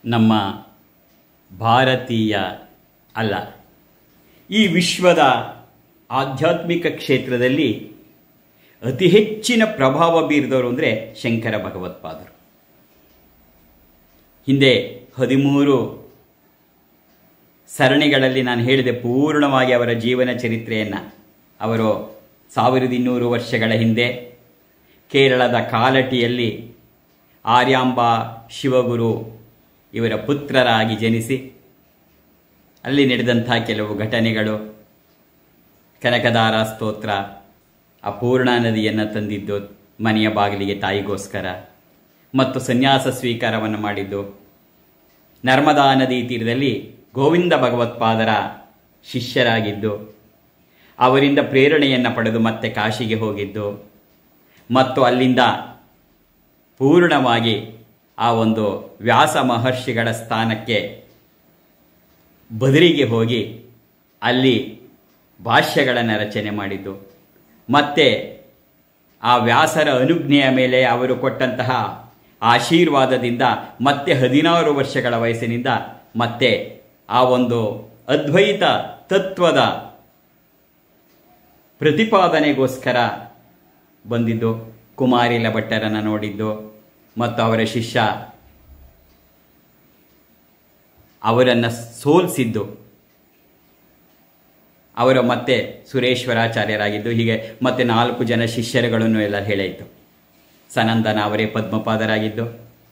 ನಮ್ಮ ಭಾರತೀಯ ಅಲ್ಲ ಈ ವಿಶ್ವದ ಆಧ್ಯಾತ್ಮಿಕ ಕ್ಷೇತ್ರದಲ್ಲಿ ಅತಿ ಹೆಚ್ಚಿನ ಪ್ರಭಾವ ಬೀರಿದವರು ಅಂದರೆ ಶಂಕರ ಭಗವತ್ಪಾದರು ಹಿಂದೆ ಹದಿಮೂರು ಸರಣಿಗಳಲ್ಲಿ ನಾನು ಹೇಳಿದೆ ಪೂರ್ಣವಾಗಿ ಅವರ ಜೀವನ ಚರಿತ್ರೆಯನ್ನು ಅವರು ಸಾವಿರದ ಇನ್ನೂರು ವರ್ಷಗಳ ಹಿಂದೆ ಕೇರಳದ ಕಾಲಟಿಯಲ್ಲಿ ಆರ್ಯಾಂಬ ಶಿವಗುರು ಇವರ ಪುತ್ರರಾಗಿ ಜನಿಸಿ ಅಲ್ಲಿ ನಡೆದಂಥ ಕೆಲವು ಘಟನೆಗಳು ಕನಕದಾರ ಸ್ತೋತ್ರ ಆ ಪೂರ್ಣಾ ನದಿಯನ್ನು ತಂದಿದ್ದು ಮನೆಯ ಬಾಗಿಲಿಗೆ ತಾಯಿಗೋಸ್ಕರ ಮತ್ತು ಸನ್ಯಾಸ ಸ್ವೀಕಾರವನ್ನು ಮಾಡಿದ್ದು ನರ್ಮದಾ ನದಿ ತೀರದಲ್ಲಿ ಗೋವಿಂದ ಭಗವತ್ಪಾದರ ಶಿಷ್ಯರಾಗಿದ್ದು ಅವರಿಂದ ಪ್ರೇರಣೆಯನ್ನು ಪಡೆದು ಮತ್ತೆ ಕಾಶಿಗೆ ಹೋಗಿದ್ದು ಮತ್ತು ಅಲ್ಲಿಂದ ಪೂರ್ಣವಾಗಿ ಆ ಒಂದು ವ್ಯಾಸ ಮಹರ್ಷಿಗಳ ಸ್ಥಾನಕ್ಕೆ ಬದಲಿಗೆ ಹೋಗಿ ಅಲ್ಲಿ ಭಾಷ್ಯಗಳನ್ನು ರಚನೆ ಮಾಡಿದ್ದು ಮತ್ತೆ ಆ ವ್ಯಾಸರ ಅನುಜ್ಞೆಯ ಮೇಲೆ ಅವರು ಕೊಟ್ಟಂತಹ ಆಶೀರ್ವಾದದಿಂದ ಮತ್ತೆ ಹದಿನಾರು ವರ್ಷಗಳ ವಯಸ್ಸಿನಿಂದ ಮತ್ತೆ ಆ ಒಂದು ಅದ್ವೈತ ತತ್ವದ ಪ್ರತಿಪಾದನೆಗೋಸ್ಕರ ಬಂದಿದ್ದು ಕುಮಾರಿಲ ಭಟ್ಟರನ್ನು ನೋಡಿದ್ದು ಮತ್ತು ಅವರ ಶಿಷ್ಯ ಅವರನ್ನು ಸೋಲಿಸಿದ್ದು ಅವರ ಮತ್ತೆ ಸುರೇಶ್ವರಾಚಾರ್ಯರಾಗಿದ್ದು ಹೀಗೆ ಮತ್ತೆ ನಾಲ್ಕು ಜನ ಶಿಷ್ಯರುಗಳನ್ನು ಎಲ್ಲ ಹೇಳಿತ್ತು ಸನಂದನ ಅವರೇ ಪದ್ಮಪಾದರಾಗಿದ್ದು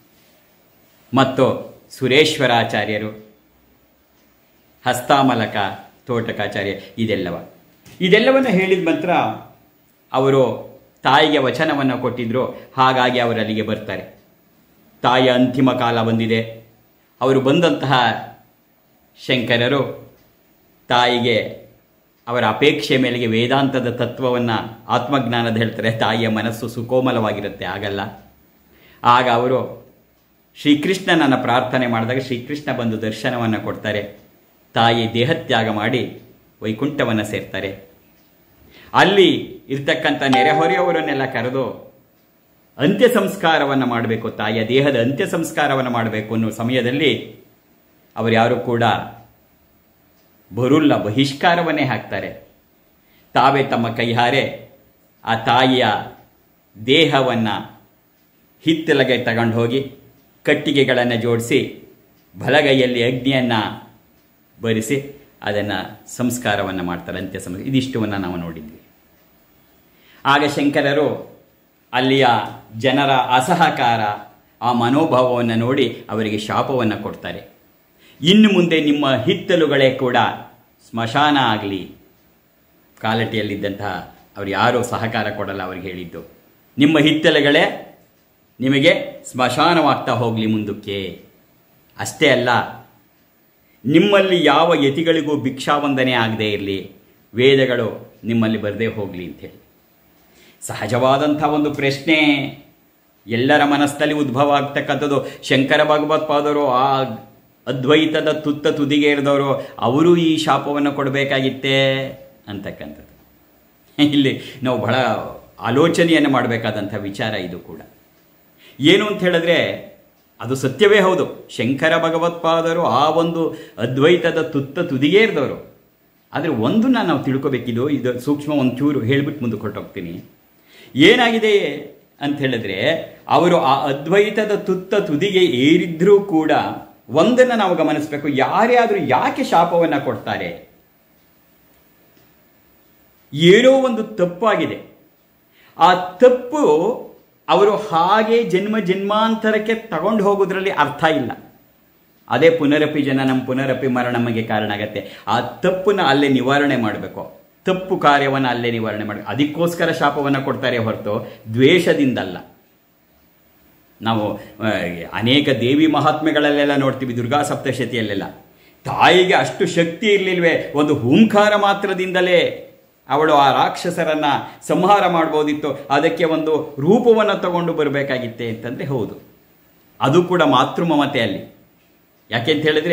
ಮತ್ತು ಸುರೇಶ್ವರಾಚಾರ್ಯರು ಹಸ್ತಾಮಲಕ ತೋಟಕಾಚಾರ್ಯ ಇದೆಲ್ಲವ ಇದೆಲ್ಲವನ್ನು ಹೇಳಿದ ನಂತರ ಅವರು ತಾಯಿಗೆ ವಚನವನ್ನು ಕೊಟ್ಟಿದ್ರು ಹಾಗಾಗಿ ಅವರು ಅಲ್ಲಿಗೆ ಬರ್ತಾರೆ ತಾಯಿಯ ಅಂತಿಮ ಕಾಲ ಬಂದಿದೆ ಅವರು ಬಂದಂತಹ ಶಂಕರರು ತಾಯಿಗೆ ಅವರ ಅಪೇಕ್ಷೆ ಮೇಲೆಗೆ ವೇದಾಂತದ ತತ್ವವನ್ನು ಆತ್ಮಜ್ಞಾನದ ಹೇಳ್ತಾರೆ ತಾಯಿಯ ಮನಸ್ಸು ಸುಕೋಮಲವಾಗಿರುತ್ತೆ ಆಗಲ್ಲ ಆಗ ಅವರು ಶ್ರೀಕೃಷ್ಣನನ್ನು ಪ್ರಾರ್ಥನೆ ಮಾಡಿದಾಗ ಶ್ರೀಕೃಷ್ಣ ಬಂದು ದರ್ಶನವನ್ನು ಕೊಡ್ತಾರೆ ತಾಯಿ ದೇಹತ್ಯಾಗ ಮಾಡಿ ವೈಕುಂಠವನ್ನು ಸೇರ್ತಾರೆ ಅಲ್ಲಿ ಇರ್ತಕ್ಕಂಥ ನೆರೆಹೊರೆಯವರನ್ನೆಲ್ಲ ಕರೆದು ಅಂತ್ಯ ಸಂಸ್ಕಾರವನ್ನು ಮಾಡಬೇಕು ತಾಯಿಯ ದೇಹದ ಅಂತ್ಯ ಸಂಸ್ಕಾರವನ್ನು ಮಾಡಬೇಕು ಅನ್ನೋ ಸಮಯದಲ್ಲಿ ಅವರು ಯಾರು ಕೂಡ ಬರುಲ್ಲ ಬಹಿಷ್ಕಾರವನ್ನೇ ಹಾಕ್ತಾರೆ ತಾವೇ ತಮ್ಮ ಕೈಹಾರೆ ಆ ತಾಯಿಯ ದೇಹವನ್ನು ಹಿತ್ತಲಗೆ ತಗೊಂಡು ಹೋಗಿ ಕಟ್ಟಿಗೆಗಳನ್ನು ಜೋಡಿಸಿ ಬಲಗೈಯಲ್ಲಿ ಅಗ್ನಿಯನ್ನು ಬರಿಸಿ ಅದನ್ನು ಸಂಸ್ಕಾರವನ್ನು ಮಾಡ್ತಾರೆ ಅಂತ್ಯ ಸಂಸ್ಕಾರ ಇದಿಷ್ಟವನ್ನು ನಾವು ನೋಡಿದ್ವಿ ಆಗ ಶಂಕರರು ಅಲ್ಲಿಯ ಜನರ ಅಸಹಕಾರ ಆ ಮನೋಭಾವವನ್ನು ನೋಡಿ ಅವರಿಗೆ ಶಾಪವನ್ನು ಕೊಡ್ತಾರೆ ಇನ್ನು ಮುಂದೆ ನಿಮ್ಮ ಹಿತ್ತಲುಗಳೇ ಕೂಡ ಸ್ಮಶಾನ ಆಗಲಿ ಕಾಲಟಿಯಲ್ಲಿದ್ದಂತಹ ಅವ್ರು ಯಾರೂ ಸಹಕಾರ ಕೊಡಲ್ಲ ಅವ್ರಿಗೆ ಹೇಳಿದ್ದು ನಿಮ್ಮ ಹಿತ್ತಲುಗಳೇ ನಿಮಗೆ ಸ್ಮಶಾನವಾಗ್ತಾ ಹೋಗಲಿ ಮುಂದಕ್ಕೆ ಅಷ್ಟೇ ಅಲ್ಲ ನಿಮ್ಮಲ್ಲಿ ಯಾವ ಯತಿಗಳಿಗೂ ಭಿಕ್ಷಾವಂದನೆ ಆಗದೇ ಇರಲಿ ವೇದಗಳು ನಿಮ್ಮಲ್ಲಿ ಬರದೇ ಹೋಗಲಿ ಅಂತೇಳಿ ಸಹಜವಾದಂಥ ಒಂದು ಪ್ರಶ್ನೆ ಎಲ್ಲರ ಮನಸ್ಸಲ್ಲಿ ಉದ್ಭವ ಆಗ್ತಕ್ಕಂಥದ್ದು ಶಂಕರ ಭಗವತ್ಪಾದರು ಆ ಅದ್ವೈತದ ತುತ್ತ ತುದಿಗೆ ಇರಿದವರು ಅವರು ಈ ಶಾಪವನ್ನು ಕೊಡಬೇಕಾಗಿತ್ತೇ ಅಂತಕ್ಕಂಥದ್ದು ಇಲ್ಲಿ ನಾವು ಬಹಳ ಆಲೋಚನೆಯನ್ನು ಮಾಡಬೇಕಾದಂಥ ವಿಚಾರ ಇದು ಕೂಡ ಏನು ಅಂತ ಹೇಳಿದ್ರೆ ಅದು ಸತ್ಯವೇ ಹೌದು ಶಂಕರ ಭಗವತ್ಪಾದರು ಆ ಒಂದು ಅದ್ವೈತದ ತುತ್ತ ತುದಿಗೆ ಇರಿದವರು ಆದರೆ ಒಂದನ್ನ ನಾವು ತಿಳ್ಕೊಬೇಕಿದು ಇದು ಸೂಕ್ಷ್ಮ ಒಂಚೂರು ಹೇಳ್ಬಿಟ್ಟು ಮುಂದಕ್ಕೆ ಹೊರಟೋಗ್ತೀನಿ ಏನಾಗಿದೆ ಅಂತ ಹೇಳಿದ್ರೆ ಅವರು ಆ ಅದ್ವೈತದ ತುತ್ತ ತುದಿಗೆ ಏರಿದ್ರೂ ಕೂಡ ಒಂದನ್ನು ನಾವು ಗಮನಿಸಬೇಕು ಯಾರೇ ಆದರೂ ಯಾಕೆ ಶಾಪವನ್ನು ಕೊಡ್ತಾರೆ ಏನೋ ಒಂದು ತಪ್ಪಾಗಿದೆ ಆ ತಪ್ಪು ಅವರು ಹಾಗೆ ಜನ್ಮ ಜನ್ಮಾಂತರಕ್ಕೆ ತಗೊಂಡು ಹೋಗೋದ್ರಲ್ಲಿ ಅರ್ಥ ಇಲ್ಲ ಅದೇ ಪುನರಪಿ ಜನನಂ ಪುನರಪಿ ಮರಣಮಗೆ ಕಾರಣ ಆಗತ್ತೆ ಆ ತಪ್ಪನ್ನ ಅಲ್ಲೇ ನಿವಾರಣೆ ಮಾಡಬೇಕು ತಪ್ಪು ಕಾರ್ಯವನ್ನು ಅಲ್ಲೇ ನಿವಾರಣೆ ಮಾಡಿ ಅದಕ್ಕೋಸ್ಕರ ಶಾಪವನ್ನು ಕೊಡ್ತಾರೆ ಹೊರತು ದ್ವೇಷದಿಂದಲ್ಲ ನಾವು ಆ, ಅನೇಕ ದೇವಿ ಮಹಾತ್ಮೆಗಳಲ್ಲೆಲ್ಲ ನೋಡ್ತೀವಿ ದುರ್ಗಾ ಸಪ್ತಶತಿಯಲ್ಲೆಲ್ಲ ತಾಯಿಗೆ ಅಷ್ಟು ಶಕ್ತಿ ಇರಲಿಲ್ವೇ ಒಂದು ಹೂಂಕಾರ ಮಾತ್ರದಿಂದಲೇ ಅವಳು ಆ ರಾಕ್ಷಸರನ್ನ ಸಂಹಾರ ಮಾಡ್ಬೋದಿತ್ತು ಅದಕ್ಕೆ ಒಂದು ರೂಪವನ್ನು ತಗೊಂಡು ಬರಬೇಕಾಗಿತ್ತೆ ಅಂತಂದ್ರೆ ಹೌದು ಅದು ಕೂಡ ಮಾತೃಮಮತೆ ಅಲ್ಲಿ ಯಾಕೆಂತ ಹೇಳಿದ್ರೆ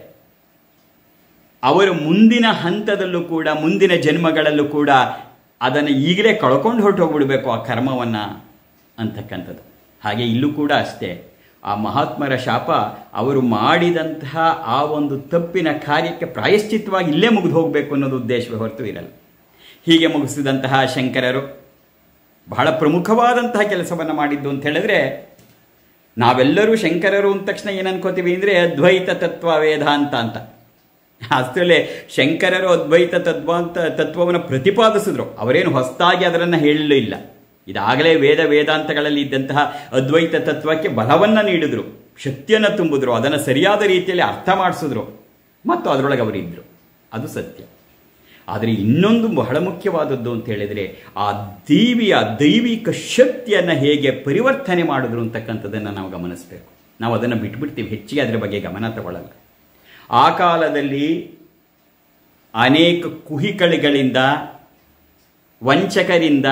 ಅವರು ಮುಂದಿನ ಹಂತದಲ್ಲೂ ಕೂಡ ಮುಂದಿನ ಜನ್ಮಗಳಲ್ಲೂ ಕೂಡ ಅದನ್ನು ಈಗಲೇ ಕಳ್ಕೊಂಡು ಹೊರಟು ಹೋಗ್ಬಿಡ್ಬೇಕು ಆ ಕರ್ಮವನ್ನು ಅಂತಕ್ಕಂಥದ್ದು ಹಾಗೆ ಇಲ್ಲೂ ಕೂಡ ಅಷ್ಟೇ ಆ ಮಹಾತ್ಮರ ಶಾಪ ಅವರು ಮಾಡಿದಂತಹ ಆ ಒಂದು ತಪ್ಪಿನ ಕಾರ್ಯಕ್ಕೆ ಪ್ರಾಯಶ್ಚಿತ್ತವಾಗಿ ಇಲ್ಲೇ ಮುಗಿದು ಹೋಗಬೇಕು ಅನ್ನೋದು ಉದ್ದೇಶವೇ ಹೊರತು ಇರಲ್ಲ ಹೀಗೆ ಮುಗಿಸಿದಂತಹ ಶಂಕರರು ಬಹಳ ಪ್ರಮುಖವಾದಂತಹ ಕೆಲಸವನ್ನು ಮಾಡಿದ್ದು ಅಂತ ಹೇಳಿದ್ರೆ ನಾವೆಲ್ಲರೂ ಶಂಕರರು ಅಂದ ತಕ್ಷಣ ಏನು ಅನ್ಕೋತೀವಿ ಅಂದರೆ ಅದ್ವೈತ ತತ್ವ ವೇದಾಂತ ಅಂತ ಅಷ್ಟರಲ್ಲೇ ಶಂಕರರು ಅದ್ವೈತ ತತ್ವ ಅಂತ ತತ್ವವನ್ನು ಪ್ರತಿಪಾದಿಸಿದ್ರು ಅವರೇನು ಹೊಸದಾಗಿ ಅದನ್ನು ಹೇಳಲೂ ಇಲ್ಲ ಇದಾಗಲೇ ವೇದ ವೇದಾಂತಗಳಲ್ಲಿ ಇದ್ದಂತಹ ಅದ್ವೈತ ತತ್ವಕ್ಕೆ ಬಲವನ್ನು ನೀಡಿದ್ರು ಶಕ್ತಿಯನ್ನು ತುಂಬಿದ್ರು ಅದನ್ನು ಸರಿಯಾದ ರೀತಿಯಲ್ಲಿ ಅರ್ಥ ಮಾಡಿಸಿದ್ರು ಮತ್ತು ಅದರೊಳಗೆ ಅವರಿದ್ದರು ಅದು ಸತ್ಯ ಆದರೆ ಇನ್ನೊಂದು ಬಹಳ ಮುಖ್ಯವಾದದ್ದು ಅಂತ ಹೇಳಿದರೆ ಆ ದೇವಿಯ ದೈವಿಕ ಶಕ್ತಿಯನ್ನು ಹೇಗೆ ಪರಿವರ್ತನೆ ಮಾಡಿದ್ರು ಅಂತಕ್ಕಂಥದ್ದನ್ನು ನಾವು ಗಮನಿಸಬೇಕು ನಾವು ಅದನ್ನು ಬಿಟ್ಬಿಡ್ತೀವಿ ಹೆಚ್ಚಿಗೆ ಅದರ ಬಗ್ಗೆ ಗಮನ ತಗೊಳ್ಳಲ್ಲ ಆ ಕಾಲದಲ್ಲಿ ಅನೇಕ ಕುಹಿಕಳಿಗಳಿಂದ ವಂಚಕರಿಂದ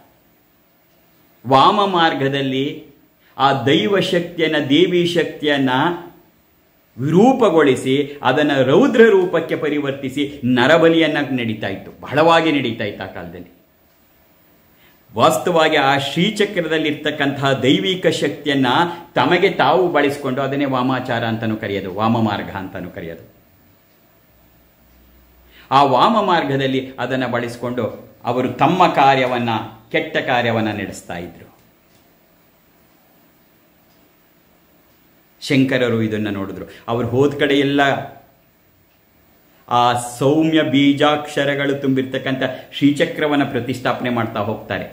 ವಾಮ ಮಾರ್ಗದಲ್ಲಿ ಆ ದೈವ ಶಕ್ತಿಯನ್ನು ದೇವಿ ಶಕ್ತಿಯನ್ನು ವಿರೂಪಗೊಳಿಸಿ ಅದನ್ನು ರೌದ್ರ ರೂಪಕ್ಕೆ ಪರಿವರ್ತಿಸಿ ನರಬಲಿಯನ್ನು ನಡೀತಾ ಇತ್ತು ಬಹಳವಾಗಿ ನಡೀತಾ ಇತ್ತು ಆ ಕಾಲದಲ್ಲಿ ವಾಸ್ತವವಾಗಿ ಆ ಶ್ರೀಚಕ್ರದಲ್ಲಿರ್ತಕ್ಕಂತಹ ದೈವಿಕ ಶಕ್ತಿಯನ್ನ ತಮಗೆ ತಾವು ಬಳಸಿಕೊಂಡು ಅದನ್ನೇ ವಾಮಾಚಾರ ಅಂತಲೂ ಕರೆಯೋದು ವಾಮ ಮಾರ್ಗ ಅಂತಲೂ ಕರೆಯೋದು ಆ ವಾಮ ಮಾರ್ಗದಲ್ಲಿ ಅದನ್ನು ಬಳಸಿಕೊಂಡು ಅವರು ತಮ್ಮ ಕಾರ್ಯವನ್ನ ಕೆಟ್ಟ ಕಾರ್ಯವನ್ನ ನಡೆಸ್ತಾ ಇದ್ರು ಶಂಕರರು ಇದನ್ನು ನೋಡಿದ್ರು ಅವರು ಹೋದ ಕಡೆ ಎಲ್ಲ ಆ ಸೌಮ್ಯ ಬೀಜಾಕ್ಷರಗಳು ತುಂಬಿರ್ತಕ್ಕಂಥ ಶ್ರೀಚಕ್ರವನ್ನು ಪ್ರತಿಷ್ಠಾಪನೆ ಮಾಡ್ತಾ ಹೋಗ್ತಾರೆ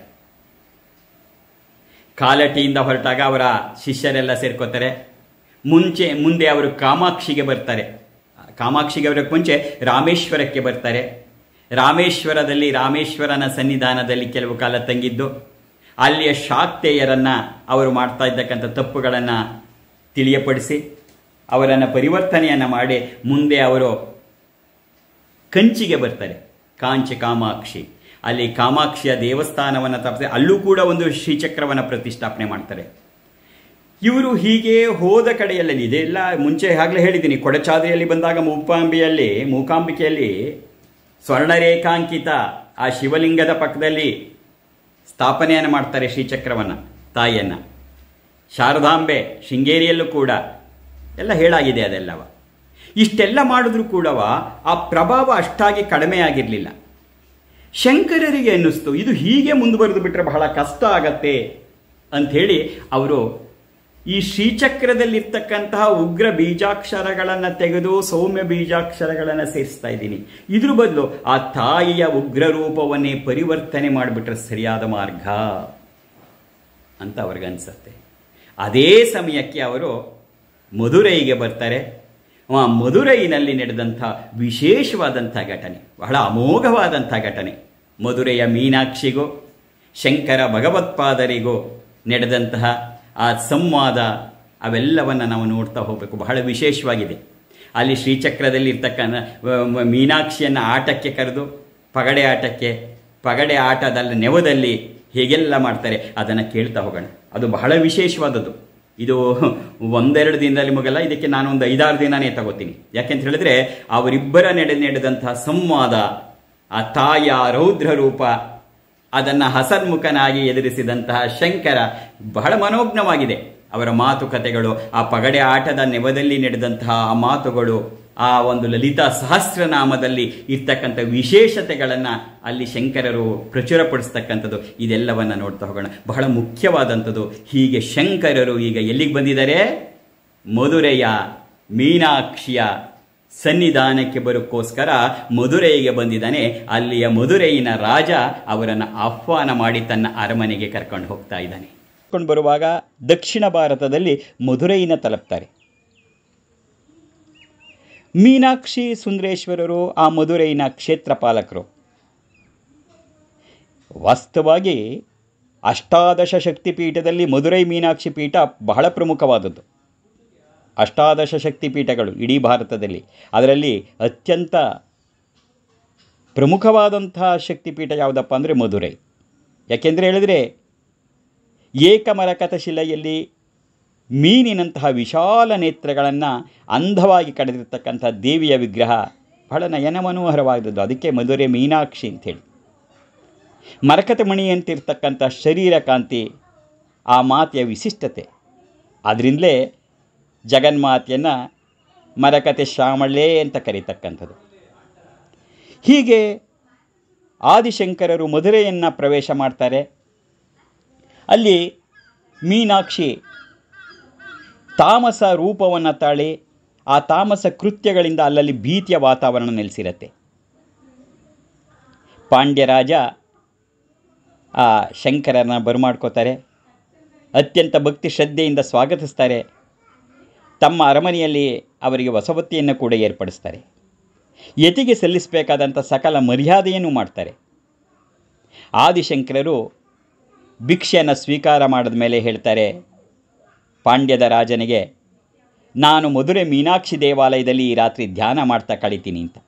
ಕಾಲಟಿಯಿಂದ ಹೊರಟಾಗ ಅವರ ಶಿಷ್ಯರೆಲ್ಲ ಸೇರ್ಕೋತಾರೆ ಮುಂಚೆ ಮುಂದೆ ಅವರು ಕಾಮಾಕ್ಷಿಗೆ ಬರ್ತಾರೆ ಕಾಮಾಕ್ಷಿಗೆ ಬರೋಕ್ಕೆ ಮುಂಚೆ ರಾಮೇಶ್ವರಕ್ಕೆ ಬರ್ತಾರೆ ರಾಮೇಶ್ವರದಲ್ಲಿ ರಾಮೇಶ್ವರನ ಸನ್ನಿಧಾನದಲ್ಲಿ ಕೆಲವು ಕಾಲ ತಂಗಿದ್ದು ಅಲ್ಲಿಯ ಶಾಕ್ತೇಯರನ್ನ ಅವರು ಮಾಡ್ತಾ ಇದ್ದಕ್ಕಂಥ ತಪ್ಪುಗಳನ್ನು ತಿಳಿಯಪಡಿಸಿ ಅವರನ್ನು ಪರಿವರ್ತನೆಯನ್ನು ಮಾಡಿ ಮುಂದೆ ಅವರು ಕಂಚಿಗೆ ಬರ್ತಾರೆ ಕಾಂಚಿ ಕಾಮಾಕ್ಷಿ ಅಲ್ಲಿ ಕಾಮಾಕ್ಷಿಯ ದೇವಸ್ಥಾನವನ್ನು ತಪ್ಪಿಸಿ ಅಲ್ಲೂ ಕೂಡ ಒಂದು ಶ್ರೀಚಕ್ರವನ್ನು ಪ್ರತಿಷ್ಠಾಪನೆ ಮಾಡ್ತಾರೆ ಇವರು ಹೀಗೆ ಹೋದ ಕಡೆಯಲ್ಲಿ ಇದೆಲ್ಲ ಮುಂಚೆ ಆಗಲೇ ಹೇಳಿದ್ದೀನಿ ಕೊಡಚಾದ್ರಿಯಲ್ಲಿ ಬಂದಾಗ ಮೂಕಾಂಬಿಯಲ್ಲಿ ಮೂಕಾಂಬಿಕೆಯಲ್ಲಿ ಸ್ವರ್ಣರೇಖಾಂಕಿತ ಆ ಶಿವಲಿಂಗದ ಪಕ್ಕದಲ್ಲಿ ಸ್ಥಾಪನೆಯನ್ನು ಮಾಡ್ತಾರೆ ಶ್ರೀಚಕ್ರವನ್ನು ತಾಯಿಯನ್ನು ಶಾರದಾಂಬೆ ಶೃಂಗೇರಿಯಲ್ಲೂ ಕೂಡ ಎಲ್ಲ ಹೇಳಾಗಿದೆ ಅದೆಲ್ಲವ ಇಷ್ಟೆಲ್ಲ ಮಾಡಿದ್ರೂ ಕೂಡವ ಆ ಪ್ರಭಾವ ಅಷ್ಟಾಗಿ ಕಡಿಮೆ ಆಗಿರಲಿಲ್ಲ ಶಂಕರರಿಗೆ ಅನ್ನಿಸ್ತು ಇದು ಹೀಗೆ ಮುಂದುವರೆದು ಬಿಟ್ಟರೆ ಬಹಳ ಕಷ್ಟ ಆಗತ್ತೆ ಅಂಥೇಳಿ ಅವರು ಈ ಶ್ರೀಚಕ್ರದಲ್ಲಿರ್ತಕ್ಕಂತಹ ಉಗ್ರ ಬೀಜಾಕ್ಷರಗಳನ್ನು ತೆಗೆದು ಸೌಮ್ಯ ಬೀಜಾಕ್ಷರಗಳನ್ನು ಸೇರಿಸ್ತಾ ಇದ್ದೀನಿ ಇದ್ರ ಬದಲು ಆ ತಾಯಿಯ ಉಗ್ರ ರೂಪವನ್ನೇ ಪರಿವರ್ತನೆ ಮಾಡಿಬಿಟ್ರೆ ಸರಿಯಾದ ಮಾರ್ಗ ಅಂತ ಅವ್ರಿಗನ್ಸತ್ತೆ ಅದೇ ಸಮಯಕ್ಕೆ ಅವರು ಮಧುರೈಗೆ ಬರ್ತಾರೆ ಆ ಮಧುರೈನಲ್ಲಿ ನಡೆದಂಥ ವಿಶೇಷವಾದಂಥ ಘಟನೆ ಬಹಳ ಅಮೋಘವಾದಂಥ ಘಟನೆ ಮಧುರೆಯ ಮೀನಾಕ್ಷಿಗೂ ಶಂಕರ ಭಗವತ್ಪಾದರಿಗೂ ನಡೆದಂತಹ ಆ ಸಂವಾದ ಅವೆಲ್ಲವನ್ನು ನಾವು ನೋಡ್ತಾ ಹೋಗಬೇಕು ಬಹಳ ವಿಶೇಷವಾಗಿದೆ ಅಲ್ಲಿ ಶ್ರೀಚಕ್ರದಲ್ಲಿ ಇರ್ತಕ್ಕಂಥ ಮೀನಾಕ್ಷಿಯನ್ನು ಆಟಕ್ಕೆ ಕರೆದು ಪಗಡೆ ಆಟಕ್ಕೆ ಪಗಡೆ ಆಟದಲ್ಲಿ ನೆವದಲ್ಲಿ ಹೇಗೆಲ್ಲ ಮಾಡ್ತಾರೆ ಅದನ್ನು ಕೇಳ್ತಾ ಹೋಗೋಣ ಅದು ಬಹಳ ವಿಶೇಷವಾದದ್ದು ಇದು ಒಂದೆರಡು ದಿನದಲ್ಲಿ ಮುಗಲ್ಲ ಇದಕ್ಕೆ ನಾನು ಒಂದು ಐದಾರು ದಿನನೇ ತಗೋತೀನಿ ಯಾಕೆಂತ ಹೇಳಿದ್ರೆ ಅವರಿಬ್ಬರ ನಡೆ ನಡೆದಂತಹ ಸಂವಾದ ಆ ತಾಯಿಯ ರೌದ್ರ ರೂಪ ಅದನ್ನು ಹಸನ್ಮುಖನಾಗಿ ಎದುರಿಸಿದಂತಹ ಶಂಕರ ಬಹಳ ಮನೋಜ್ಞವಾಗಿದೆ ಅವರ ಮಾತುಕತೆಗಳು ಆ ಪಗಡೆ ಆಟದ ನೆವದಲ್ಲಿ ನಡೆದಂತಹ ಆ ಮಾತುಗಳು ಆ ಒಂದು ಲಲಿತಾ ಸಹಸ್ರನಾಮದಲ್ಲಿ ಇರ್ತಕ್ಕಂಥ ವಿಶೇಷತೆಗಳನ್ನು ಅಲ್ಲಿ ಶಂಕರರು ಪ್ರಚುರಪಡಿಸ್ತಕ್ಕಂಥದ್ದು ಇದೆಲ್ಲವನ್ನು ನೋಡ್ತಾ ಹೋಗೋಣ ಬಹಳ ಮುಖ್ಯವಾದಂಥದ್ದು ಹೀಗೆ ಶಂಕರರು ಈಗ ಎಲ್ಲಿಗೆ ಬಂದಿದ್ದಾರೆ ಮಧುರೆಯ ಮೀನಾಕ್ಷಿಯ ಸನ್ನಿಧಾನಕ್ಕೆ ಬರೋಕ್ಕೋಸ್ಕರ ಮಧುರೈಗೆ ಬಂದಿದ್ದಾನೆ ಅಲ್ಲಿಯ ಮಧುರೈನ ರಾಜ ಅವರನ್ನು ಆಹ್ವಾನ ಮಾಡಿ ತನ್ನ ಅರಮನೆಗೆ ಕರ್ಕೊಂಡು ಹೋಗ್ತಾ ಇದ್ದಾನೆ ಕರ್ಕೊಂಡು ಬರುವಾಗ ದಕ್ಷಿಣ ಭಾರತದಲ್ಲಿ ಮಧುರೈನ ತಲುಪ್ತಾರೆ ಮೀನಾಕ್ಷಿ ಸುಂದರೇಶ್ವರರು ಆ ಮಧುರೈನ ಕ್ಷೇತ್ರ ಪಾಲಕರು ವಾಸ್ತವವಾಗಿ ಅಷ್ಟಾದಶ ಶಕ್ತಿ ಪೀಠದಲ್ಲಿ ಮಧುರೈ ಮೀನಾಕ್ಷಿ ಪೀಠ ಬಹಳ ಪ್ರಮುಖವಾದದ್ದು ಅಷ್ಟಾದಶ ಶಕ್ತಿ ಪೀಠಗಳು ಇಡೀ ಭಾರತದಲ್ಲಿ ಅದರಲ್ಲಿ ಅತ್ಯಂತ ಪ್ರಮುಖವಾದಂತಹ ಶಕ್ತಿಪೀಠ ಯಾವುದಪ್ಪ ಅಂದರೆ ಮಧುರೈ ಯಾಕೆಂದರೆ ಹೇಳಿದರೆ ಏಕಮರಕತ ಶಿಲೆಯಲ್ಲಿ ಮೀನಿನಂತಹ ವಿಶಾಲ ನೇತ್ರಗಳನ್ನು ಅಂಧವಾಗಿ ಕಳೆದಿರ್ತಕ್ಕಂಥ ದೇವಿಯ ವಿಗ್ರಹ ಬಹಳ ನಯನ ಮನೋಹರವಾದದ್ದು ಅದಕ್ಕೆ ಮಧುರೆ ಮೀನಾಕ್ಷಿ ಅಂಥೇಳಿ ಮರಕತ ಮಣಿಯಂತಿರ್ತಕ್ಕಂಥ ಶರೀರ ಕಾಂತಿ ಆ ಮಾತೆಯ ವಿಶಿಷ್ಟತೆ ಅದರಿಂದಲೇ ಜಗನ್ಮಾತೆಯನ್ನು ಮರಕತೆ ಶ್ಯಾಮಳೇ ಅಂತ ಕರೀತಕ್ಕಂಥದ್ದು ಹೀಗೆ ಆದಿಶಂಕರರು ಮಧುರೆಯನ್ನು ಪ್ರವೇಶ ಮಾಡ್ತಾರೆ ಅಲ್ಲಿ ಮೀನಾಕ್ಷಿ ತಾಮಸ ರೂಪವನ್ನು ತಾಳಿ ಆ ತಾಮಸ ಕೃತ್ಯಗಳಿಂದ ಅಲ್ಲಲ್ಲಿ ಭೀತಿಯ ವಾತಾವರಣ ನೆಲೆಸಿರತ್ತೆ ಪಾಂಡ್ಯರಾಜ ಆ ಶಂಕರನ ಬರಮಾಡ್ಕೋತಾರೆ ಅತ್ಯಂತ ಭಕ್ತಿ ಶ್ರದ್ಧೆಯಿಂದ ಸ್ವಾಗತಿಸ್ತಾರೆ ತಮ್ಮ ಅರಮನೆಯಲ್ಲಿ ಅವರಿಗೆ ವಸವತಿಯನ್ನು ಕೂಡ ಏರ್ಪಡಿಸ್ತಾರೆ ಯತಿಗೆ ಸಲ್ಲಿಸಬೇಕಾದಂಥ ಸಕಲ ಮರ್ಯಾದೆಯನ್ನು ಮಾಡ್ತಾರೆ ಆದಿಶಂಕರರು ಭಿಕ್ಷೆಯನ್ನು ಸ್ವೀಕಾರ ಮಾಡಿದ ಮೇಲೆ ಹೇಳ್ತಾರೆ ಪಾಂಡ್ಯದ ರಾಜನಿಗೆ ನಾನು ಮಧುರೆ ಮೀನಾಕ್ಷಿ ದೇವಾಲಯದಲ್ಲಿ ಈ ರಾತ್ರಿ ಧ್ಯಾನ ಮಾಡ್ತಾ ಕಳಿತೀನಿ ಅಂತ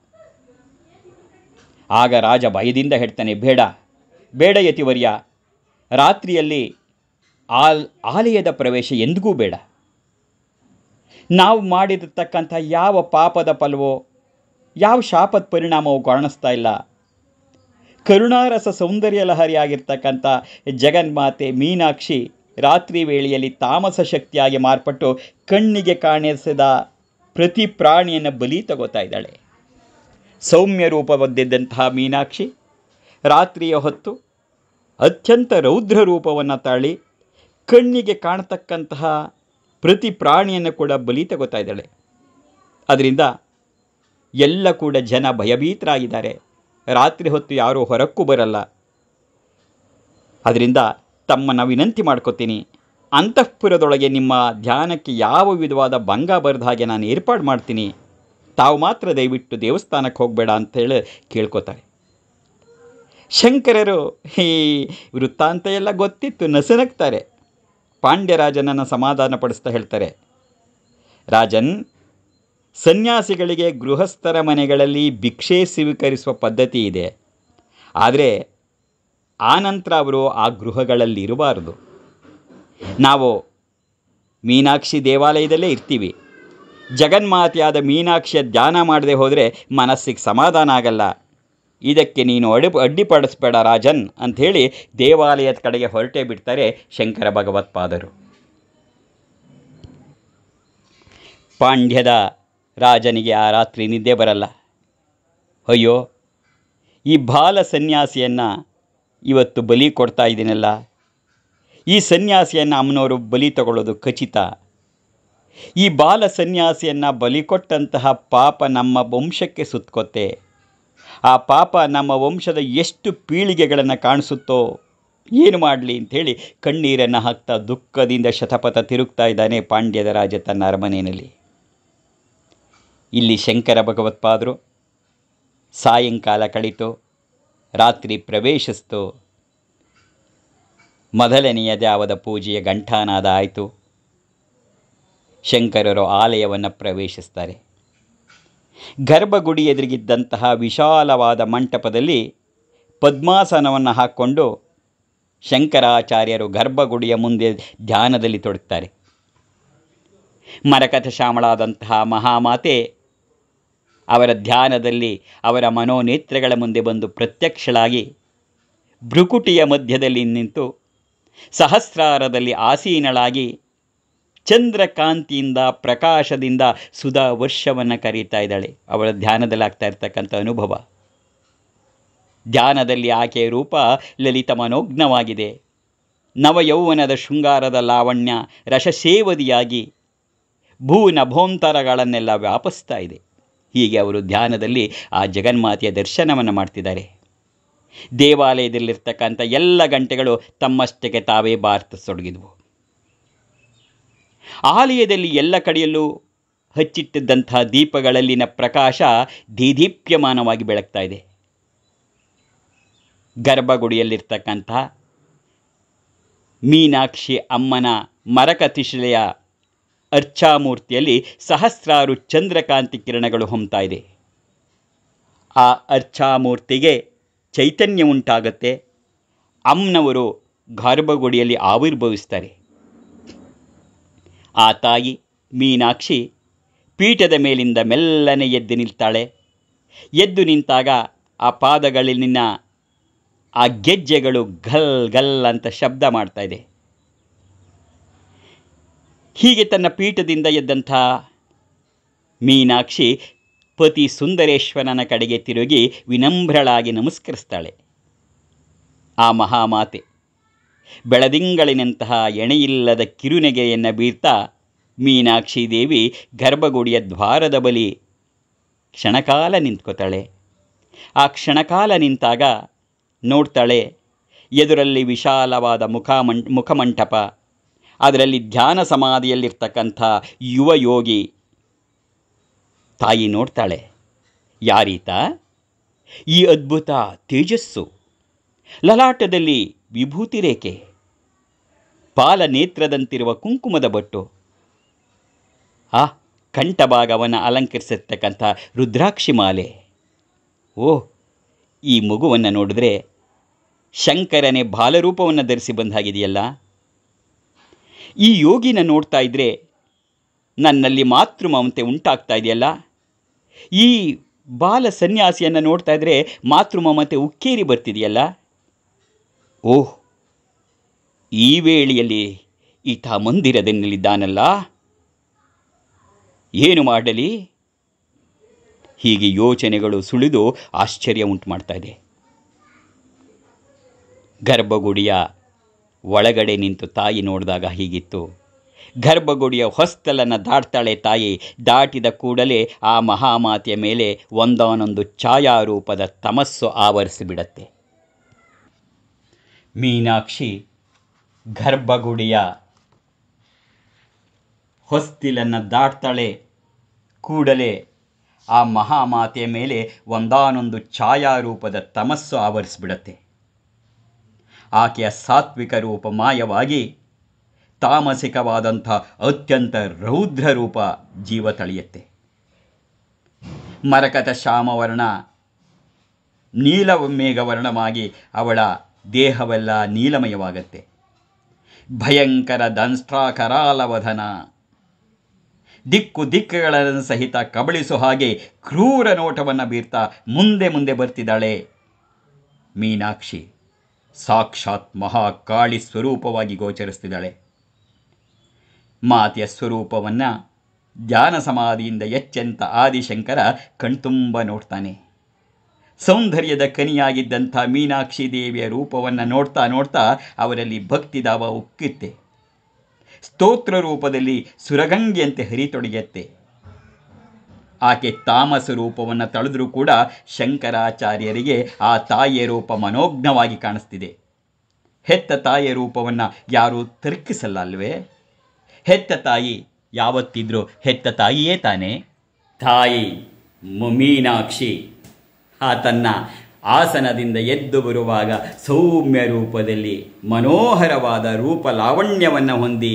ಆಗ ರಾಜ ಭಯದಿಂದ ಹೇಳ್ತಾನೆ ಬೇಡ ಬೇಡ ಯತಿವರ್ಯ ರಾತ್ರಿಯಲ್ಲಿ ಆಲ್ ಆಲಯದ ಪ್ರವೇಶ ಎಂದಿಗೂ ಬೇಡ ನಾವು ಮಾಡಿರತಕ್ಕಂಥ ಯಾವ ಪಾಪದ ಫಲವೋ ಯಾವ ಶಾಪದ ಪರಿಣಾಮವೋ ಕಾಣಿಸ್ತಾ ಇಲ್ಲ ಕರುಣಾರಸ ಸೌಂದರ್ಯ ಲಹರಿಯಾಗಿರ್ತಕ್ಕಂಥ ಜಗನ್ಮಾತೆ ಮೀನಾಕ್ಷಿ ರಾತ್ರಿ ವೇಳೆಯಲ್ಲಿ ತಾಮಸ ಶಕ್ತಿಯಾಗಿ ಮಾರ್ಪಟ್ಟು ಕಣ್ಣಿಗೆ ಕಾಣಿಸಿದ ಪ್ರತಿ ಪ್ರಾಣಿಯನ್ನು ಬಲಿ ತಗೋತಾ ಇದ್ದಾಳೆ ಸೌಮ್ಯ ರೂಪವದ್ದಿದ್ದಂತಹ ಮೀನಾಕ್ಷಿ ರಾತ್ರಿಯ ಹೊತ್ತು ಅತ್ಯಂತ ರೌದ್ರ ರೂಪವನ್ನು ತಾಳಿ ಕಣ್ಣಿಗೆ ಕಾಣತಕ್ಕಂತಹ ಪ್ರತಿ ಪ್ರಾಣಿಯನ್ನು ಕೂಡ ಬಲಿ ತಗೋತಾ ಇದ್ದಾಳೆ ಅದರಿಂದ ಎಲ್ಲ ಕೂಡ ಜನ ಭಯಭೀತರಾಗಿದ್ದಾರೆ ರಾತ್ರಿ ಹೊತ್ತು ಯಾರೂ ಹೊರಕ್ಕೂ ಬರಲ್ಲ ಅದರಿಂದ ತಮ್ಮನ್ನು ವಿನಂತಿ ಮಾಡ್ಕೋತೀನಿ ಅಂತಃಪುರದೊಳಗೆ ನಿಮ್ಮ ಧ್ಯಾನಕ್ಕೆ ಯಾವ ವಿಧವಾದ ಭಂಗ ಬರದ ಹಾಗೆ ನಾನು ಏರ್ಪಾಡು ಮಾಡ್ತೀನಿ ತಾವು ಮಾತ್ರ ದಯವಿಟ್ಟು ದೇವಸ್ಥಾನಕ್ಕೆ ಹೋಗಬೇಡ ಅಂತೇಳಿ ಕೇಳ್ಕೊತಾರೆ ಶಂಕರರು ಈ ವೃತ್ತಾಂತ ಎಲ್ಲ ಗೊತ್ತಿತ್ತು ನಸನಗ್ತಾರೆ ಪಾಂಡ್ಯರಾಜನನ್ನು ಸಮಾಧಾನ ಪಡಿಸ್ತಾ ಹೇಳ್ತಾರೆ ರಾಜನ್ ಸನ್ಯಾಸಿಗಳಿಗೆ ಗೃಹಸ್ಥರ ಮನೆಗಳಲ್ಲಿ ಭಿಕ್ಷೆ ಸ್ವೀಕರಿಸುವ ಪದ್ಧತಿ ಇದೆ ಆದರೆ ಆನಂತರ ಅವರು ಆ ಗೃಹಗಳಲ್ಲಿ ಇರಬಾರದು ನಾವು ಮೀನಾಕ್ಷಿ ದೇವಾಲಯದಲ್ಲೇ ಇರ್ತೀವಿ ಜಗನ್ಮಾತೆಯಾದ ಮೀನಾಕ್ಷಿಯ ಧ್ಯಾನ ಮಾಡದೆ ಹೋದರೆ ಮನಸ್ಸಿಗೆ ಸಮಾಧಾನ ಆಗಲ್ಲ ಇದಕ್ಕೆ ನೀನು ಅಡಿ ಅಡ್ಡಿಪಡಿಸ್ಬೇಡ ರಾಜನ್ ಅಂಥೇಳಿ ದೇವಾಲಯದ ಕಡೆಗೆ ಹೊರಟೇ ಬಿಡ್ತಾರೆ ಶಂಕರ ಭಗವತ್ಪಾದರು ಪಾಂಡ್ಯದ ರಾಜನಿಗೆ ಆ ರಾತ್ರಿ ನಿದ್ದೆ ಬರಲ್ಲ ಅಯ್ಯೋ ಈ ಬಾಲ ಸನ್ಯಾಸಿಯನ್ನು ಇವತ್ತು ಬಲಿ ಕೊಡ್ತಾ ಇದ್ದೀನಲ್ಲ ಈ ಸನ್ಯಾಸಿಯನ್ನು ಅಮ್ಮನವರು ಬಲಿ ತಗೊಳ್ಳೋದು ಖಚಿತ ಈ ಬಾಲ ಸನ್ಯಾಸಿಯನ್ನು ಬಲಿ ಕೊಟ್ಟಂತಹ ಪಾಪ ನಮ್ಮ ವಂಶಕ್ಕೆ ಸುತ್ಕೊತ್ತೆ ಆ ಪಾಪ ನಮ್ಮ ವಂಶದ ಎಷ್ಟು ಪೀಳಿಗೆಗಳನ್ನು ಕಾಣಿಸುತ್ತೋ ಏನು ಮಾಡಲಿ ಅಂಥೇಳಿ ಕಣ್ಣೀರನ್ನು ಹಾಕ್ತಾ ದುಃಖದಿಂದ ಶತಪಥ ತಿರುಗ್ತಾ ಇದ್ದಾನೆ ಪಾಂಡ್ಯದ ರಾಜ ತನ್ನ ಅರಮನೆಯಲ್ಲಿ ಇಲ್ಲಿ ಶಂಕರ ಭಗವತ್ಪಾದರು ಸಾಯಂಕಾಲ ಕಳಿತು ರಾತ್ರಿ ಪ್ರವೇಶಿಸ್ತು ಮೊದಲನೆಯ ದ್ಯಾವದ ಪೂಜೆಯ ಘಂಟಾನಾದ ಆಯಿತು ಶಂಕರರು ಆಲಯವನ್ನು ಪ್ರವೇಶಿಸ್ತಾರೆ ಗರ್ಭಗುಡಿ ಎದುರಿಗಿದ್ದಂತಹ ವಿಶಾಲವಾದ ಮಂಟಪದಲ್ಲಿ ಪದ್ಮಾಸನವನ್ನು ಹಾಕ್ಕೊಂಡು ಶಂಕರಾಚಾರ್ಯರು ಗರ್ಭಗುಡಿಯ ಮುಂದೆ ಧ್ಯಾನದಲ್ಲಿ ತೊಡಗ್ತಾರೆ ಮರಕಥ ಶ್ಯಾಮಳಾದಂತಹ ಮಹಾಮಾತೆ ಅವರ ಧ್ಯಾನದಲ್ಲಿ ಅವರ ಮನೋನೇತ್ರಗಳ ಮುಂದೆ ಬಂದು ಪ್ರತ್ಯಕ್ಷಳಾಗಿ ಭ್ರುಕುಟಿಯ ಮಧ್ಯದಲ್ಲಿ ನಿಂತು ಸಹಸ್ರಾರದಲ್ಲಿ ಆಸೀನಳಾಗಿ ಚಂದ್ರಕಾಂತಿಯಿಂದ ಪ್ರಕಾಶದಿಂದ ಸುಧಾ ವರ್ಷವನ್ನು ಕರೀತಾ ಇದ್ದಾಳೆ ಅವಳ ಧ್ಯಾನದಲ್ಲಿ ಆಗ್ತಾ ಇರ್ತಕ್ಕಂಥ ಅನುಭವ ಧ್ಯಾನದಲ್ಲಿ ಆಕೆಯ ರೂಪ ಲಲಿತ ಮನೋಜ್ಞವಾಗಿದೆ ನವಯೌವನದ ಶೃಂಗಾರದ ಲಾವಣ್ಯ ರಸಸೇವದಿಯಾಗಿ ಭೂ ನಭೋಂತರಗಳನ್ನೆಲ್ಲ ವ್ಯಾಪಿಸ್ತಾ ಇದೆ ಹೀಗೆ ಅವರು ಧ್ಯಾನದಲ್ಲಿ ಆ ಜಗನ್ಮಾತೆಯ ದರ್ಶನವನ್ನು ಮಾಡ್ತಿದ್ದಾರೆ ದೇವಾಲಯದಲ್ಲಿರ್ತಕ್ಕಂಥ ಎಲ್ಲ ಗಂಟೆಗಳು ತಮ್ಮಷ್ಟಕ್ಕೆ ತಾವೇ ಬಾರ್ತಸೊಡಗಿದ್ವು ಆಲಯದಲ್ಲಿ ಎಲ್ಲ ಕಡೆಯಲ್ಲೂ ಹಚ್ಚಿಟ್ಟಿದ್ದಂತಹ ದೀಪಗಳಲ್ಲಿನ ಪ್ರಕಾಶ ದೀದೀಪ್ಯಮಾನವಾಗಿ ಬೆಳಗ್ತಾ ಇದೆ ಗರ್ಭಗುಡಿಯಲ್ಲಿರ್ತಕ್ಕಂಥ ಮೀನಾಕ್ಷಿ ಅಮ್ಮನ ಮರಕತಿಶಿಲೆಯ ಅರ್ಚಾಮೂರ್ತಿಯಲ್ಲಿ ಸಹಸ್ರಾರು ಚಂದ್ರಕಾಂತಿ ಕಿರಣಗಳು ಹೊಮ್ತಾ ಇದೆ ಆ ಅರ್ಚಾಮೂರ್ತಿಗೆ ಚೈತನ್ಯ ಉಂಟಾಗತ್ತೆ ಅಮ್ಮನವರು ಗರ್ಭಗುಡಿಯಲ್ಲಿ ಆವಿರ್ಭವಿಸ್ತಾರೆ ಆ ತಾಯಿ ಮೀನಾಕ್ಷಿ ಪೀಠದ ಮೇಲಿಂದ ಮೆಲ್ಲನೆ ಎದ್ದು ನಿಲ್ತಾಳೆ ಎದ್ದು ನಿಂತಾಗ ಆ ಪಾದಗಳಲ್ಲಿನ ಆ ಗೆಜ್ಜೆಗಳು ಘಲ್ ಗಲ್ ಅಂತ ಶಬ್ದ ಮಾಡ್ತಾ ಇದೆ ಹೀಗೆ ತನ್ನ ಪೀಠದಿಂದ ಎದ್ದಂಥ ಮೀನಾಕ್ಷಿ ಪತಿ ಸುಂದರೇಶ್ವರನ ಕಡೆಗೆ ತಿರುಗಿ ವಿನಮ್ರಳಾಗಿ ನಮಸ್ಕರಿಸ್ತಾಳೆ ಆ ಮಹಾಮಾತೆ ಬೆಳದಿಂಗಳಿನಂತಹ ಎಣೆಯಿಲ್ಲದ ಕಿರುನೆಗೆಯನ್ನು ಬೀರ್ತಾ ಮೀನಾಕ್ಷಿ ದೇವಿ ಗರ್ಭಗುಡಿಯ ದ್ವಾರದ ಬಳಿ ಕ್ಷಣಕಾಲ ನಿಂತ್ಕೋತಾಳೆ ಆ ಕ್ಷಣಕಾಲ ನಿಂತಾಗ ನೋಡ್ತಾಳೆ ಎದುರಲ್ಲಿ ವಿಶಾಲವಾದ ಮುಖಮಂ ಮುಖಮಂಟಪ ಅದರಲ್ಲಿ ಧ್ಯಾನ ಸಮಾಧಿಯಲ್ಲಿರ್ತಕ್ಕಂಥ ಯುವ ಯೋಗಿ ತಾಯಿ ನೋಡ್ತಾಳೆ ಯಾರೀತ ಈ ಅದ್ಭುತ ತೇಜಸ್ಸು ಲಲಾಟದಲ್ಲಿ ವಿಭೂತಿ ರೇಖೆ ಪಾಲ ನೇತ್ರದಂತಿರುವ ಕುಂಕುಮದ ಬಟ್ಟು ಆ ಕಂಠಭಾಗವನ್ನು ಅಲಂಕರಿಸಿರ್ತಕ್ಕಂಥ ರುದ್ರಾಕ್ಷಿ ಮಾಲೆ ಓ ಈ ಮಗುವನ್ನು ನೋಡಿದ್ರೆ ಶಂಕರನೇ ಬಾಲರೂಪವನ್ನು ಧರಿಸಿ ಬಂದಾಗಿದೆಯಲ್ಲ ಈ ಯೋಗಿನ ನೋಡ್ತಾ ಇದ್ದರೆ ನನ್ನಲ್ಲಿ ಮಾತೃ ಮಮತೆ ಉಂಟಾಗ್ತಾ ಇದೆಯಲ್ಲ ಈ ಬಾಲ ಸನ್ಯಾಸಿಯನ್ನು ನೋಡ್ತಾ ಇದ್ದರೆ ಮಾತೃ ಮಮತೆ ಉಕ್ಕೇರಿ ಬರ್ತಿದೆಯಲ್ಲ ಓಹ್ ಈ ವೇಳೆಯಲ್ಲಿ ಈತ ಮಂದಿರದಲ್ಲಿದ್ದಾನಲ್ಲ ಏನು ಮಾಡಲಿ ಹೀಗೆ ಯೋಚನೆಗಳು ಸುಳಿದು ಆಶ್ಚರ್ಯ ಉಂಟು ಮಾಡ್ತಾ ಇದೆ ಗರ್ಭಗುಡಿಯ ಒಳಗಡೆ ನಿಂತು ತಾಯಿ ನೋಡಿದಾಗ ಹೀಗಿತ್ತು ಗರ್ಭಗುಡಿಯ ಹೊಸ್ತಲನ್ನು ದಾಟ್ತಾಳೆ ತಾಯಿ ದಾಟಿದ ಕೂಡಲೇ ಆ ಮಹಾಮಾತೆಯ ಮೇಲೆ ಒಂದಾನೊಂದು ಛಾಯಾರೂಪದ ತಮಸ್ಸು ಆವರಿಸಿಬಿಡತ್ತೆ ಮೀನಾಕ್ಷಿ ಗರ್ಭಗುಡಿಯ ಹೊಸ್ತಿಲನ್ನು ದಾಟ್ತಾಳೆ ಕೂಡಲೇ ಆ ಮಹಾಮಾತೆಯ ಮೇಲೆ ಒಂದಾನೊಂದು ಛಾಯಾರೂಪದ ತಮಸ್ಸು ಆವರಿಸಿಬಿಡತ್ತೆ ಆಕೆಯ ಸಾತ್ವಿಕ ರೂಪ ಮಾಯವಾಗಿ ತಾಮಸಿಕವಾದಂಥ ಅತ್ಯಂತ ರೌದ್ರ ರೂಪ ಜೀವ ತಳೆಯುತ್ತೆ ಮರಕತ ಶ್ಯಾಮವರ್ಣ ನೀಲ ಮೇಘವರ್ಣವಾಗಿ ಅವಳ ದೇಹವೆಲ್ಲ ನೀಲಮಯವಾಗತ್ತೆ ಭಯಂಕರ ದಂಸ್ಟ್ರಾಕರಾಲವಧನ ದಿಕ್ಕು ದಿಕ್ಕುಗಳನ್ನು ಸಹಿತ ಕಬಳಿಸೋ ಹಾಗೆ ಕ್ರೂರ ನೋಟವನ್ನು ಬೀರ್ತಾ ಮುಂದೆ ಮುಂದೆ ಬರ್ತಿದ್ದಾಳೆ ಮೀನಾಕ್ಷಿ ಸಾಕ್ಷಾತ್ ಮಹಾಕಾಳಿ ಸ್ವರೂಪವಾಗಿ ಗೋಚರಿಸ್ತಿದ್ದಾಳೆ ಮಾತೆಯ ಸ್ವರೂಪವನ್ನು ಧ್ಯಾನ ಸಮಾಧಿಯಿಂದ ಎಚ್ಚೆಂತ ಆದಿಶಂಕರ ಕಣ್ತುಂಬ ನೋಡ್ತಾನೆ ಸೌಂದರ್ಯದ ಕನಿಯಾಗಿದ್ದಂಥ ಮೀನಾಕ್ಷಿ ದೇವಿಯ ರೂಪವನ್ನು ನೋಡ್ತಾ ನೋಡ್ತಾ ಅವರಲ್ಲಿ ಭಕ್ತಿದಾವ ಉಕ್ಕುತ್ತೆ ಸ್ತೋತ್ರ ರೂಪದಲ್ಲಿ ಸುರಗಂಗೆಯಂತೆ ಹರಿತೊಡಗತ್ತೆ ಆಕೆ ತಾಮಸ ರೂಪವನ್ನು ತಳೆದರೂ ಕೂಡ ಶಂಕರಾಚಾರ್ಯರಿಗೆ ಆ ತಾಯಿಯ ರೂಪ ಮನೋಜ್ಞವಾಗಿ ಕಾಣಿಸ್ತಿದೆ ಹೆತ್ತ ತಾಯಿಯ ರೂಪವನ್ನು ಯಾರೂ ತರ್ಕಿಸಲ್ಲ ಅಲ್ವೇ ಹೆತ್ತ ತಾಯಿ ಯಾವತ್ತಿದ್ರೂ ಹೆತ್ತ ತಾಯಿಯೇ ತಾನೇ ತಾಯಿ ಮ- ಮೀನಾಕ್ಷಿ ಆ ತನ್ನ ಆಸನದಿಂದ ಎದ್ದು ಬರುವಾಗ ಸೌಮ್ಯ ರೂಪದಲ್ಲಿ ಮನೋಹರವಾದ ರೂಪ ಲಾವಣ್ಯವನ್ನು ಹೊಂದಿ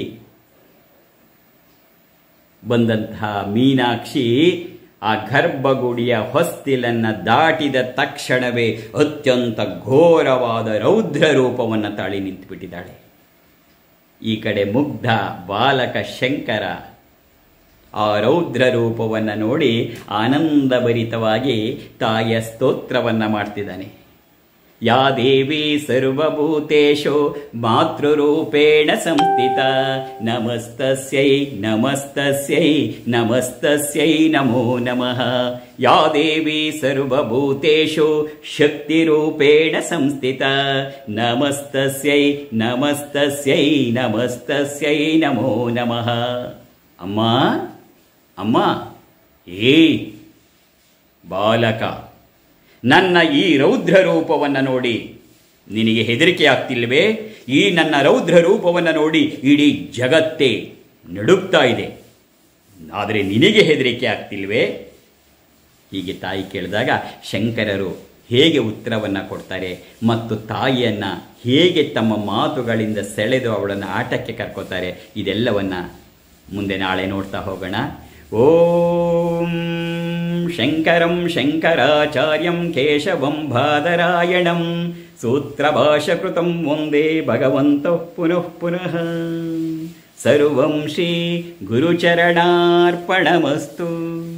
ಬಂದಂತಹ ಮೀನಾಕ್ಷಿ ಆ ಗರ್ಭಗುಡಿಯ ಹೊಸ್ತಿಲನ್ನು ದಾಟಿದ ತಕ್ಷಣವೇ ಅತ್ಯಂತ ಘೋರವಾದ ರೌದ್ರ ರೂಪವನ್ನು ತಾಳಿ ನಿಂತುಬಿಟ್ಟಿದ್ದಾಳೆ ಈ ಕಡೆ ಮುಗ್ಧ ಬಾಲಕ ಶಂಕರ ಆ ರೌದ್ರ ರೂಪವನ್ನು ನೋಡಿ ಆನಂದಭರಿತವಾಗಿ ತಾಯಿಯ ಸ್ತೋತ್ರವನ್ನು ಮಾಡ್ತಿದ್ದಾನೆ ಯಾ ದೇವಿ ಸರ್ವಭೂತೇಶು ಮಾತೃರೂಪೇಣ ಸಂಸ್ಥಿತ ನಮಸ್ತಸ್ಯೈ ನಮಸ್ತಸ್ಯೈ ನಮಸ್ತಸ್ಯೈ ನಮೋ ನಮಃ ಯಾ ದೇವಿ ಸರ್ವಭೂತೇಶು ಶಕ್ತಿರೂಪೇಣ ಸಂಸ್ಥಿತ ನಮಸ್ತಸ್ಯೈ ನಮಸ್ತಸ್ಯೈ ನಮಸ್ತಸ್ಯೈ ನಮೋ ನಮಃ ಅಮ್ಮ ಅಮ್ಮ ಏಯ್ ಬಾಲಕ ನನ್ನ ಈ ರೌದ್ರ ರೂಪವನ್ನು ನೋಡಿ ನಿನಗೆ ಹೆದರಿಕೆ ಆಗ್ತಿಲ್ವೇ ಈ ನನ್ನ ರೌದ್ರ ರೂಪವನ್ನು ನೋಡಿ ಇಡೀ ಜಗತ್ತೇ ನಡುಗ್ತಾ ಇದೆ ಆದರೆ ನಿನಗೆ ಹೆದರಿಕೆ ಆಗ್ತಿಲ್ವೇ ಹೀಗೆ ತಾಯಿ ಕೇಳಿದಾಗ ಶಂಕರರು ಹೇಗೆ ಉತ್ತರವನ್ನು ಕೊಡ್ತಾರೆ ಮತ್ತು ತಾಯಿಯನ್ನು ಹೇಗೆ ತಮ್ಮ ಮಾತುಗಳಿಂದ ಸೆಳೆದು ಅವಳನ್ನು ಆಟಕ್ಕೆ ಕರ್ಕೋತಾರೆ ಇದೆಲ್ಲವನ್ನು ಮುಂದೆ ನಾಳೆ ನೋಡ್ತಾ ಹೋಗೋಣ ಓಂ ಶಂಕರಂ ಶಂಕರಾಚಾರ್ಯಂ ಕೇಶವಂ ಬಾದರಾಯಣಂ ಸೂತ್ರಭಾಷಕೃತಂ ವಂದೇ ಭಗವಂತಃ ಪುನಃ ಪುನಃ ಸರ್ವಂ ಶ್ರೀ ಗುರುಚರಣಾರ್ಪಣಮಸ್ತು